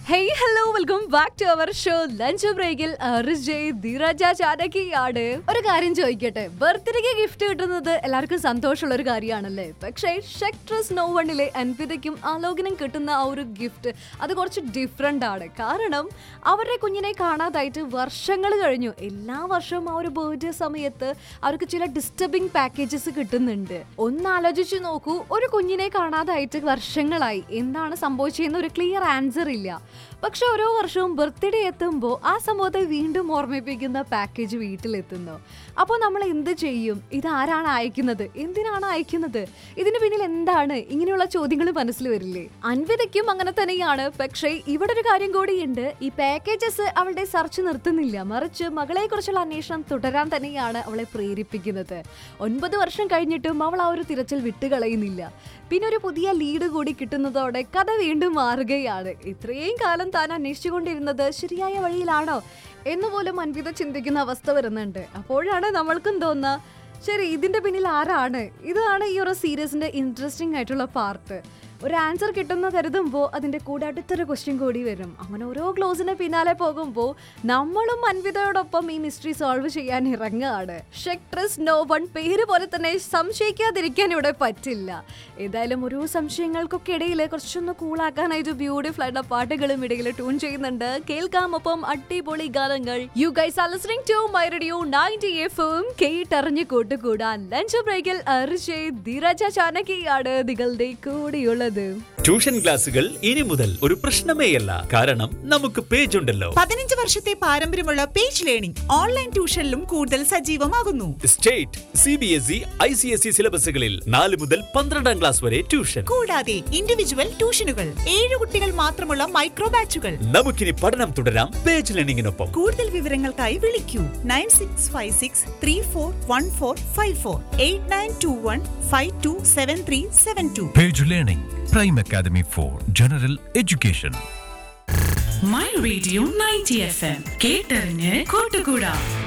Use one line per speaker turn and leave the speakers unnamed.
Hey hello welcome back to our show lunch ബ്രേക്കിൽ RJ ധീരജ ചാനകിയാണ് ഒരു കാര്യം ചോദിക്കട്ടെ ബർത്ത്ഡേക്ക് ഗിഫ്റ്റ് കിട്ടുന്നത് എല്ലാവർക്കും സന്തോഷമുള്ള ഒരു കാര്യമാണല്ലേ പക്ഷേ ഷെക്ട്രസ് നോ വണ്ണിലെ അൻപിതയ്ക്കും ആലോകനും കിട്ടുന്ന ആ ഒരു ഗിഫ്റ്റ് അത് കുറച്ച് ഡിഫറെൻ്റ് ആണ് കാരണം അവരുടെ കുഞ്ഞിനെ കാണാതായിട്ട് വർഷങ്ങൾ കഴിഞ്ഞു എല്ലാ വർഷവും ആ ഒരു ബർത്ത്ഡേ സമയത്ത് അവർക്ക് ചില ഡിസ്റ്റർബിംഗ് പാക്കേജസ് കിട്ടുന്നുണ്ട് ഒന്ന് ആലോചിച്ച് നോക്കൂ ഒരു കുഞ്ഞിനെ കാണാതായിട്ട് വർഷങ്ങളായി എന്താണ് സംഭവിച്ചതെന്ന് ഒരു ക്ലിയർ ആൻസർ ഇല്ല പക്ഷെ ഓരോ വർഷവും ബർത്ത്ഡേ എത്തുമ്പോൾ ആ സംഭവത്തെ വീണ്ടും ഓർമ്മിപ്പിക്കുന്ന പാക്കേജ് വീട്ടിലെത്തുന്നു അപ്പോൾ നമ്മൾ എന്ത് ചെയ്യും ഇത് ആരാണ് അയക്കുന്നത് എന്തിനാണ് അയക്കുന്നത് ഇതിന് പിന്നിൽ എന്താണ് ഇങ്ങനെയുള്ള ചോദ്യങ്ങൾ മനസ്സിൽ വരില്ലേ അൻവിതയ്ക്കും അങ്ങനെ തന്നെയാണ് പക്ഷേ ഇവിടെ ഒരു കാര്യം കൂടിയുണ്ട് ഈ പാക്കേജസ് അവളുടെ സെർച്ച് നിർത്തുന്നില്ല മറിച്ച് മകളെ കുറിച്ചുള്ള അന്വേഷണം തുടരാൻ തന്നെയാണ് അവളെ പ്രേരിപ്പിക്കുന്നത് ഒൻപത് വർഷം കഴിഞ്ഞിട്ടും അവൾ ആ ഒരു തിരച്ചിൽ വിട്ടുകളയുന്നില്ല പിന്നെ ഒരു പുതിയ ലീഡ് കൂടി കിട്ടുന്നതോടെ കഥ വീണ്ടും മാറുകയാണ് ഇത്രയും കാലം താൻ അന്വേഷിച്ചുകൊണ്ടിരുന്നത് ശരിയായ വഴിയിലാണോ എന്ന് പോലും അൻവിത ചിന്തിക്കുന്ന അവസ്ഥ വരുന്നുണ്ട് അപ്പോഴാണ് നമ്മൾക്കും തോന്നുക ശരി ഇതിന്റെ പിന്നിൽ ആരാണ് ഇതാണ് ഈ ഒരു സീരീസിന്റെ ഇൻട്രസ്റ്റിംഗ് ആയിട്ടുള്ള പാർട്ട് ഒരു ആൻസർ കിട്ടുന്ന കരുതുമ്പോൾ അതിന്റെ കൂടെ അടുത്തൊരു ക്വസ്റ്റ്യൻ കൂടി വരും അങ്ങനെ ഓരോ ക്ലോസിന് പിന്നാലെ പോകുമ്പോൾ നമ്മളും അൻവിതയോടൊപ്പം ഈ മിസ്റ്ററി സോൾവ് ചെയ്യാൻ ഇറങ്ങുകയാണ് ഷെക്ട്രസ് നോ വൺ പേര് പോലെ തന്നെ സംശയിക്കാതിരിക്കാൻ ഇവിടെ പറ്റില്ല ഏതായാലും ഓരോ സംശയങ്ങൾക്കൊക്കെ ഇടയിൽ കുറച്ചൊന്ന് കൂളാക്കാനായിട്ട് ബ്യൂട്ടിഫുൾ ആയിട്ടുള്ള പാട്ടുകളും ഇടയിൽ ട്യൂൺ ചെയ്യുന്നുണ്ട് കേൾക്കാം ഒപ്പം അടിപൊളി ഗാനങ്ങൾ you guys are listening to my radio 90 എഫും കേട്ടറിഞ്ഞ് കൂട്ടുകൂടാൻ ലഞ്ച് ബ്രേക്കിൽ അർജയ് ധീരജ ചാനകിയാണ് നിങ്ങളുടെ കൂടെയുള്ളത്
ട്യൂഷൻ ക്ലാസുകൾ ഇനി മുതൽ ഒരു പ്രശ്നമേയല്ല കാരണം നമുക്ക് പേജ് ഉണ്ടല്ലോ
പതിനഞ്ച് വർഷത്തെ പാരമ്പര്യമുള്ള പേജ് ലേണിംഗ് ഓൺലൈൻ ട്യൂഷനിലും കൂടുതൽ സജീവമാകുന്നു
state C B S E I C S E സിലബസുകളിൽ നാല് മുതൽ പന്ത്രണ്ടാം ക്ലാസ് വരെ ട്യൂഷൻ
കൂടാതെ ഇൻഡിവിജ്വൽ ട്യൂഷനുകൾ ഏഴ് കുട്ടികൾ മാത്രമുള്ള മൈക്രോ ബാച്ചുകൾ
നമുക്കിനി പഠനം തുടരാം പേജ് ലേണിംഗിനൊപ്പം
കൂടുതൽ വിവരങ്ങൾക്കായി വിളിക്കൂ nine six five six three four one four five four eight nine two one five two seven three seven two
Page Learning, Prime Academy for General Education.
My radio ninety F M കേട്ടറിഞ്ഞ് കൂട്ടുകൂടാ